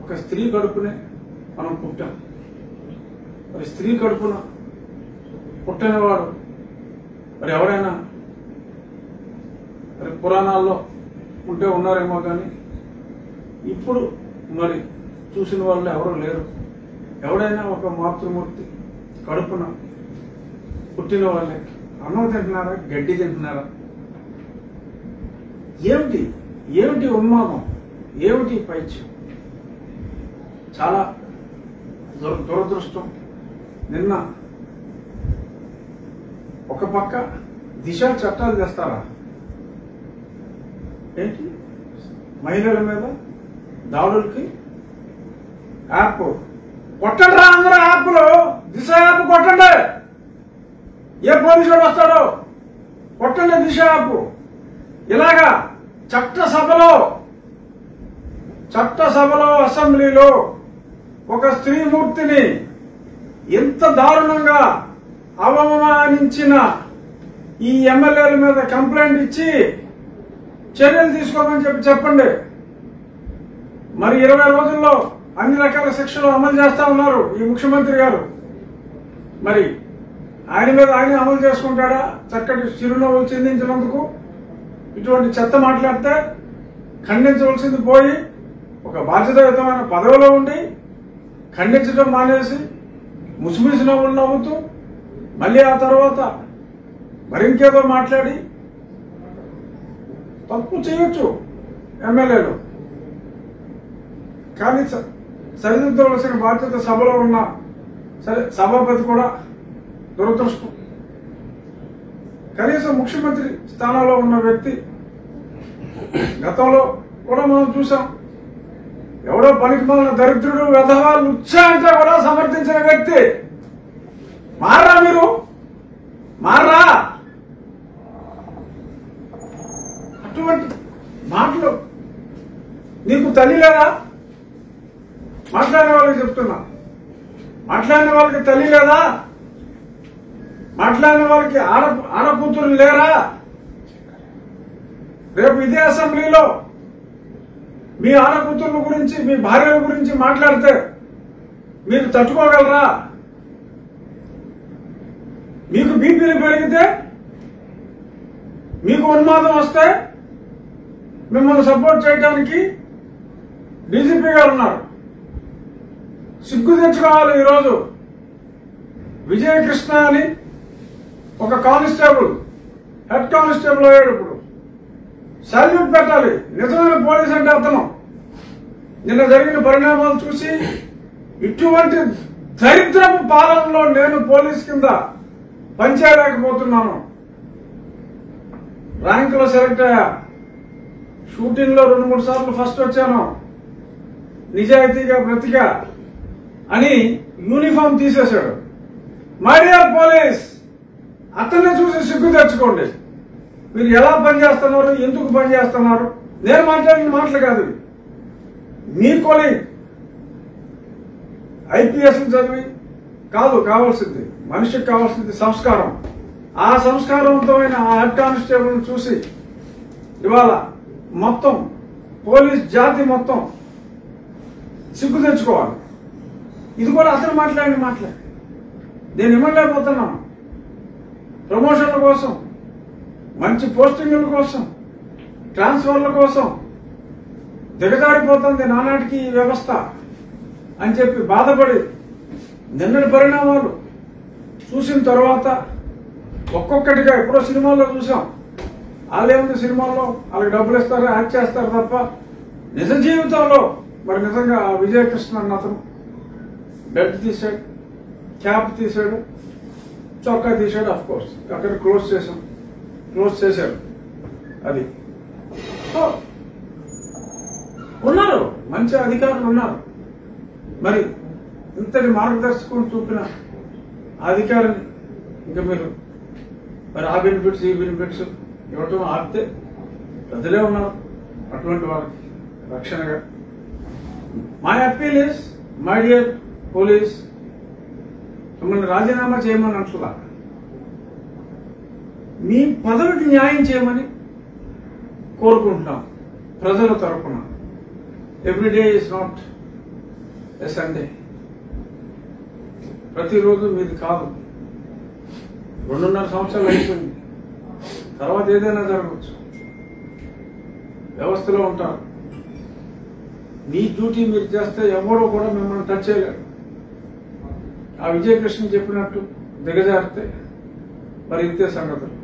ఒక స్త్రీ కడుపునే మనం పుట్టాం మరి స్త్రీ కడుపున పుట్టినవాడు మరి ఎవరైనా మరి పురాణాల్లో ఉంటే ఉన్నారేమో కానీ ఇప్పుడు మరి చూసిన వాళ్ళు ఎవరు లేరు ఎవడైనా ఒక మాతృమూర్తి కడుపున పుట్టిన వాళ్ళే అన్నం తింటున్నారా గడ్డి తింటున్నారా ఏమిటి ఏమిటి ఉన్మాదం ఏమిటి పైత్యం చాలా దుర- దురదృష్టం నిన్న ఒక పక్క దిశ చట్టాలు తెస్తారా ఏంటి మహిళల మీద దాడులకి యాప్ కొట్టండి రా అందరూ యాప్లు దిశ యాప్ కొట్టండి ఏ పోలీసుడు వస్తాడో కొట్టండి దిశ యాప్ ఇలాగా చట్టసభలో చట్టసభలో అసెంబ్లీలో ఒక స్త్రీమూర్తిని ఎంత దారుణంగా అవమానించిన ఈ ఎమ్మెల్యేల మీద కంప్లైంట్ ఇచ్చి చర్యలు తీసుకోమని చెప్పి చెప్పండి మరి ఇరవై రోజుల్లో అన్ని రకాల శిక్షలు అమలు చేస్తా ఉన్నారు ఈ ముఖ్యమంత్రి గారు మరి ఆయన మీద ఆయన అమలు చేసుకుంటాడా చక్కటి చిరునవ్వులు చిందించినందుకు ఇటువంటి చెత్త మాట్లాడితే ఖండించవలసింది పోయి ఒక బాధ్యతాయుతమైన పదవిలో ఉండి ఖండించడం మానేసి ముసిముసి నవ్వులు నవ్వుతూ మళ్ళీ ఆ తర్వాత మరింకేదో మాట్లాడి తప్పు చేయొచ్చు ఎమ్మెల్యేలు కానీ స- సరిదిద్దవలసిన బాధ్యత సభలో ఉన్న సరే సభాపతి కూడా దురదృష్టం కనీసం ముఖ్యమంత్రి స్థానంలో ఉన్న వ్యక్తి గతంలో కూడా మనం చూసాం ఎవడో పనికి మాలిన దరిద్రుడు వెధవాళ్ళు ఉచ్చా అంటే కూడా సమర్థించిన వ్యక్తి మారా మీరు మారా అటువంటి మాటలు నీకు తల్లి లేదా మాట్లాడిన వాళ్ళకి చెప్తున్నా మాట్లాడిన వాళ్ళకి తల్లి లేదా మాట్లాడిన వాళ్ళకి ఆడ ఆడకూతురు లేరా రేపు ఇదే అసెంబ్లీలో మీ ఆడకూతుర్ల గురించి మీ భార్యల గురించి మాట్లాడితే మీరు తట్టుకోగలరా మీకు బీపీలు పెరిగితే మీకు ఉన్మాదం వస్తే మిమ్మల్ని సపోర్ట్ చేయడానికి డీజీపీ గారు ఉన్నారు సిగ్గు తెచ్చుకోవాలి ఈరోజు విజయకృష్ణ అని ఒక కానిస్టేబుల్ హెడ్ కానిస్టేబుల్ అయ్యాడు ఇప్పుడు సాల్యూట్ పెట్టాలి నిజమైన పోలీస్ అంటే అతను నిన్న జరిగిన పరిణామాలు చూసి ఇటువంటి దరిద్రపు పాలనలో నేను పోలీస్ కింద పనిచేయలేకపోతున్నాను ర్యాంకులో సెలెక్ట్ అయ్యా షూటింగ్ లో రెండు మూడు సార్లు ఫస్ట్ వచ్చాను నిజాయితీగా బ్రతికా అని యూనిఫామ్ తీసేశాడు మై డియర్ పోలీస్ అతన్ని చూసి సిగ్గు తెచ్చుకోండి మీరు ఎలా పనిచేస్తున్నారు ఎందుకు పనిచేస్తున్నారు నేను మాట్లాడిన మాటలు కాదు ఇవి. మీ కొలీగ్ ఐపీఎస్ చదివి కాదు కావాల్సింది మనిషికి కావాల్సింది సంస్కారం ఆ సంస్కారవంతమైన ఆ హెడ్ కానిస్టేబుల్ చూసి ఇవాళ మొత్తం పోలీస్ జాతి మొత్తం సిగ్గు తెచ్చుకోవాలి ఇది కూడా అతను మాట్లాడిన మాటలే నేను ఇవ్వలేకపోతున్నాను ప్రమోషన్ల కోసం మంచి పోస్టింగుల కోసం ట్రాన్స్ఫర్ల కోసం దిగజారిపోతుంది నానాటికి ఈ వ్యవస్థ అని చెప్పి బాధపడి నిన్నటి పరిణామాలు చూసిన తర్వాత ఒక్కొక్కటిగా ఎప్పుడో సినిమాల్లో చూసాం వాళ్ళేముంది సినిమాల్లో వాళ్ళకి డబ్బులు ఇస్తారు యాక్ట్ చేస్తారు తప్ప నిజ జీవితంలో మరి నిజంగా ఆ విజయకృష్ణ అన్న అతను బెడ్ తీసాడు క్యాప్ తీసాడు చొక్కా తీసాడు అఫ్ కోర్స్ అక్కడ క్లోజ్ చేసాం క్లోజ్ చేశాడు అది సో, ఉన్నారు మంచి అధికారులు ఉన్నారు మరి ఇంతటి మార్గదర్శకం చూపిన ఆ అధికారిని ఇంకా మీరు మరి ఆ బెనిఫిట్స్ ఈ బెనిఫిట్స్ ఇవ్వటం ఆపితే ప్రజలే ఉన్నారు అటువంటి వాళ్ళకి రక్షణగా my appeal is my dear police మిమ్మల్ని రాజీనామా చేయమని అంటున్నా మీ పదవికి న్యాయం చేయమని కోరుకుంటున్నాం ప్రజల తరపున every day is not yes అండి ప్రతిరోజు మీది కాదు రెండున్నర సంవత్సరాలు అయిపోయింది తర్వాత ఏదైనా జరగవచ్చు వ్యవస్థలో ఉంటారు మీ డ్యూటీ మీరు చేస్తే ఎవరో కూడా మిమ్మల్ని టచ్ చేయలేరు ఆ విజయకృష్ణ చెప్పినట్టు దిగజారితే మరి ఇంతే సంగతులు